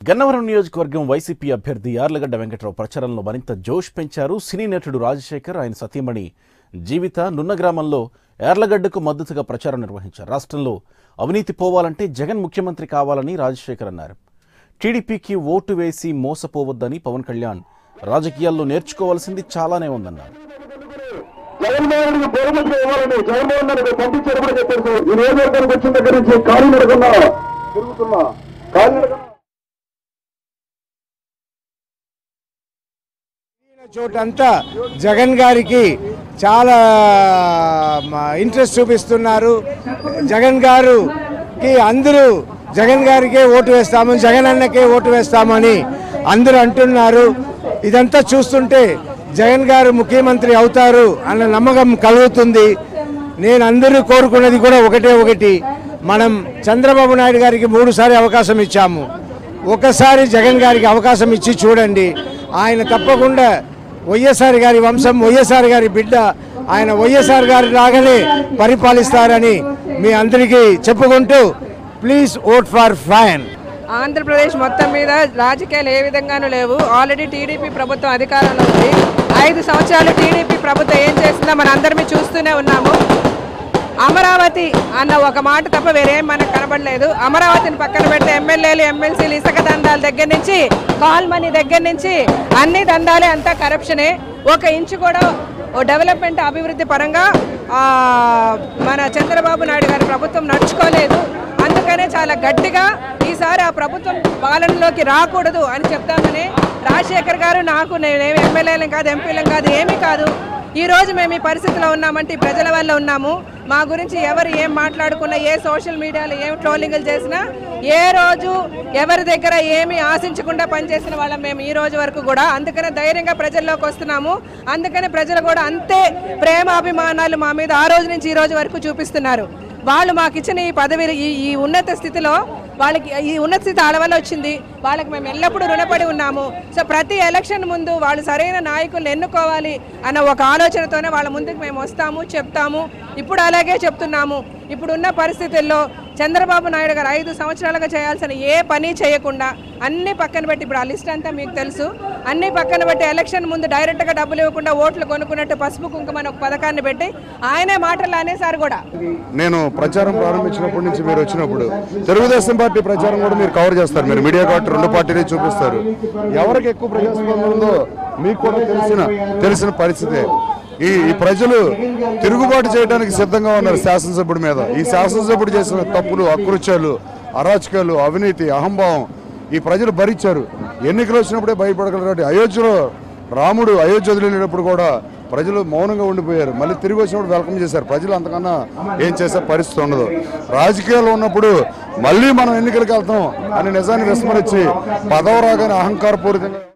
గన్నవరం నియోజకవర్గం వైసీపీ అభ్యర్థి యార్లగడ్డ వెంకట్రావు ప్రచారంలో మరింత జోష్ పెంచారు సినీ నటుడు రాజశేఖర్ ఆయన సతీమణి జీవిత నున్న గ్రామంలో యార్లగడ్డకు మద్దతుగా ప్రచారం నిర్వహించారు రాష్ట్రంలో అవినీతి పోవాలంటే జగన్ ముఖ్యమంత్రి కావాలని రాజశేఖర్ అన్నారు టీడీపీకి ఓటు వేసి మోసపోవద్దని పవన్ కళ్యాణ్ రాజకీయాల్లో నేర్చుకోవాల్సింది చాలానే ఉందన్నారు జగన్మోహన్ రెడ్డి గవర్నమెంట్ ఇవ్వాలని జగన్మోహన్ రెడ్డి పంపించారు కూడా చెప్పారు ఈ నియోజకవర్గానికి వచ్చిన దగ్గర నుంచి ఖాళీ నడకన్నా తిరుగుతున్నా ఖాళీ నడకన్నా చోటంతా జగన్ గారికి చాలా ఇంట్రెస్ట్ చూపిస్తున్నారు జగన్ గారుకి అందరూ జగన్ గారికే ఓటు వేస్తాము జగన్ అన్నకే ఓటు వేస్తామని అందరూ అంటున్నారు ఇదంతా చూస్తుంటే జగన్ గారు ముఖ్యమంత్రి అవుతారు అన్న నమ్మకం కలుగుతుంది నేను అందరూ కోరుకున్నది కూడా ఒకటే ఒకటి మనం చంద్రబాబు నాయుడు గారికి మూడుసారి అవకాశం ఇచ్చాము ఒకసారి జగన్ గారికి అవకాశం ఇచ్చి చూడండి ఆయన తప్పకుండా వైఎస్ఆర్ గారి వంశం వైఎస్ఆర్ గారి బిడ్డ ఆయన వైఎస్ఆర్ గారి లాగానే పరిపాలిస్తారని మీ అందరికీ చెప్పుకుంటూ please vote for fan Andhra Pradesh మొత్తం మీద రాజకీయాలు ఏ విధంగానూ లేవు ఆల్రెడీ టీడీపీ ప్రభుత్వం అధికారంలో ఉంది ఐదు సంవత్సరాలు టీడీపీ ప్రభుత్వం ఏం చేసిందో మన అందరినీ చూస్తూనే ఉన్నాము అమరావతి అన్న ఒక మాట తప్ప వేరేం మనకు కనబడలేదు అమరావతిని పక్కన పెడితే ఎమ్మెల్యేలు ఎమ్మెల్సీలు ఇసుక దందాల దగ్గర నుంచి కాల్ మనీ దగ్గర నుంచి అన్ని దందాలే అంతా కరప్షనే ఒక ఇంచు కూడా ఓ డెవలప్మెంట్ అభివృద్ధి పరంగా ఆ, మన చంద్రబాబు నాయుడు గారి ప్రభుత్వం నడుచుకోలేదు అందుకనే చాలా గట్టిగా ఈసారి ఆ ప్రభుత్వం పాలనలోకి రాకూడదు అని చెప్తామని రాజశేఖర్ గారు నాకు నేనేమి ఎమ్మెల్యేలం కాదు ఎంపీలం కాదు ఏమీ కాదు ఈ రోజు మేము ఈ పరిస్థితిలో ఉన్నామంటే ఈ ప్రజల వల్ల ఉన్నాము మా గురించి ఎవరు ఏం మాట్లాడుకున్నా ఏ సోషల్ మీడియాలో ఏం ట్రోలింగ్లు చేసినా ఏ రోజు ఎవరి దగ్గర ఏమి ఆశించకుండా పనిచేసిన వాళ్ళం మేము ఈ రోజు వరకు కూడా అందుకనే ధైర్యంగా ప్రజల్లోకి వస్తున్నాము అందుకనే ప్రజలు కూడా అంతే ప్రేమ అభిమానాలు మా మీద ఆ రోజు నుంచి ఈ రోజు వరకు చూపిస్తున్నారు వాళ్ళు మాకు ఇచ్చిన ఈ పదవి ఈ ఈ ఉన్నత స్థితిలో వాళ్ళకి ఈ ఉన్నత స్థితి వాళ్ళ వల్ల వచ్చింది వాళ్ళకి మేము ఎల్లప్పుడూ రుణపడి ఉన్నాము సో ప్రతి ఎలక్షన్ ముందు వాళ్ళు సరైన నాయకులను ఎన్నుకోవాలి అన్న ఒక ఆలోచనతోనే వాళ్ళ ముందుకు మేము వస్తాము చెప్తాము ఇప్పుడు అలాగే చెప్తున్నాము ఇప్పుడున్న పరిస్థితుల్లో చంద్రబాబు నాయుడు గారు ఐదు సంవత్సరాలుగా చేయాల్సిన ఏ పని చేయకుండా అన్ని పక్కన పెట్టి ఇప్పుడు ఆ లిస్ట్ అంతా మీకు తెలుసు అన్ని పక్కన పెట్టి ఎలక్షన్ ముందు డైరెక్ట్గా డబ్బులు ఇవ్వకుండా ఓట్లు కొనుక్కున్నట్టు పసుపు కుంకుమ అని ఒక పథకాన్ని పెట్టి ఆయనే మాటలు అనేసారు కూడా నేను ప్రచారం ప్రారంభించినప్పటి నుంచి మీరు వచ్చినప్పుడు తెలుగుదేశం పార్టీ ప్రచారం కూడా మీరు కవర్ చేస్తారు మీరు మీడియా కాబట్టి రెండు పార్టీలు చూపిస్తారు ఎవరికి ఎక్కువ ప్రజాస్వామ్యం ఉందో మీకు కూడా తెలిసిన తెలిసిన పరిస్థితే ఈ ఈ ప్రజలు తిరుగుబాటు చేయడానికి సిద్ధంగా ఉన్నారు శాసనసభ్యుడి మీద ఈ శాసనసభ్యుడు చేసిన తప్పులు అకృత్యాలు అరాచకాలు అవినీతి అహంభావం ఈ ప్రజలు భరించారు ఎన్నికలు వచ్చినప్పుడే భయపడగలరు అయోధ్యలో రాముడు అయోధ్య వదిలినప్పుడు కూడా ప్రజలు మౌనంగా ఉండిపోయారు మళ్ళీ తిరిగి వచ్చినప్పుడు వెల్కమ్ చేశారు ప్రజలు అంతకన్నా ఏం చేసే పరిస్థితి ఉండదు రాజకీయాల్లో ఉన్నప్పుడు మళ్ళీ మనం ఎన్నికలకు వెళ్తాం అనే నిజాన్ని విస్మరించి పదవ రాగానే అహంకారపూరితంగా